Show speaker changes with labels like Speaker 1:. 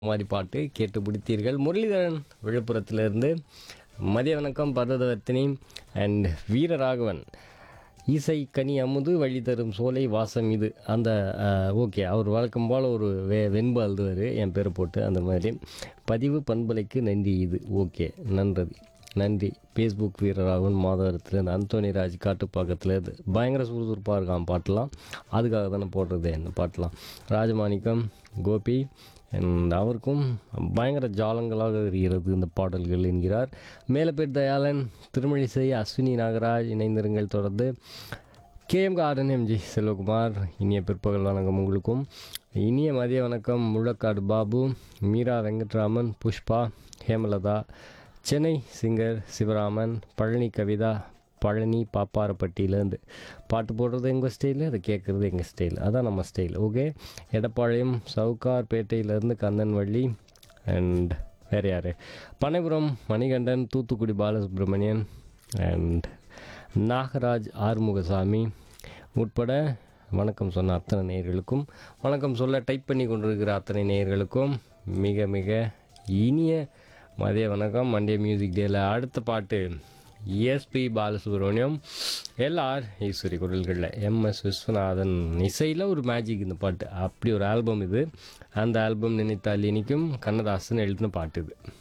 Speaker 1: மாதிரி பாட்டு கேட்டு பிடித்தீர்கள் முரளிதரன் விழுப்புரத்திலிருந்து மதிய வணக்கம் பரதவர்த்தினி அண்ட் வீரராகவன் இசை கனி அமுது வழி தரும் சோலை வாசம் இது அந்த ஓகே அவர் வழக்கம் போல் ஒரு வே வெண்பு அழுதுவார் என் பேரை போட்டு அந்த மாதிரி பதிவு பண்பலைக்கு நன்றி இது ஓகே நன்றி நன்றி ஃபேஸ்புக் வீரராகவன் மாதவரத்துலேருந்து அந்தோனிராஜ் காட்டுப்பாக்கத்துலேருந்து பயங்கர சுறுசுறுப்பாக இருக்கான் பாட்டெலாம் அதுக்காக தானே போடுறது இந்த பாட்டெலாம் ராஜமாணிக்கம் கோபி and அவருக்கும் பயங்கர ஜாலங்களாக இருக்கிறது இந்த பாடல்கள் என்கிறார் மேலப்பேட் தயாளன் திருமழிசை அஸ்வினி நாகராஜ் இணைந்திருங்கள் தொடர்ந்து கேஎம் கார்டன் எம்ஜி செல்வகுமார் இனிய பிற்பகல் வணக்கம் உங்களுக்கும் இனிய மதிய வணக்கம் முழக்காடு பாபு மீரா வெங்கட்ராமன் புஷ்பா ஹேமலதா சென்னை சிங்கர் சிவராமன் பழனி கவிதா பழனி பாப்பாரப்பட்டியிலேருந்து பாட்டு போடுறது எங்கள் ஸ்டைலு அதை கேட்குறது எங்கள் ஸ்டைல் அதான் நம்ம ஸ்டைல் ஓகே எடப்பாளையம் சவுகார் பேட்டையிலேருந்து கந்தன்வள்ளி அண்ட் வேறு யார் பனைபுரம் மணிகண்டன் தூத்துக்குடி பாலசுப்ரமணியன் அண்ட் நாகராஜ் ஆறுமுகசாமி உட்பட வணக்கம் சொன்ன அத்தனை நேயர்களுக்கும் வணக்கம் சொல்ல டைப் பண்ணி கொண்டிருக்கிற அத்தனை நேயர்களுக்கும் மிக மிக இனிய மதிய வணக்கம் மண்டே மியூசிக் டேயில் அடுத்த பாட்டு எஸ்பி பாலசுப்ரமணியம் எல்ஆர் ஈஸ்வரி குரல்களில் எம்எஸ் விஸ்வநாதன் இசையில் ஒரு மேஜிக் இந்த பாட்டு அப்படி ஒரு ஆல்பம் இது அந்த ஆல்பம் நினைத்தால் இனிக்கும் கண்ணதாசன் எழுதின பாட்டு இது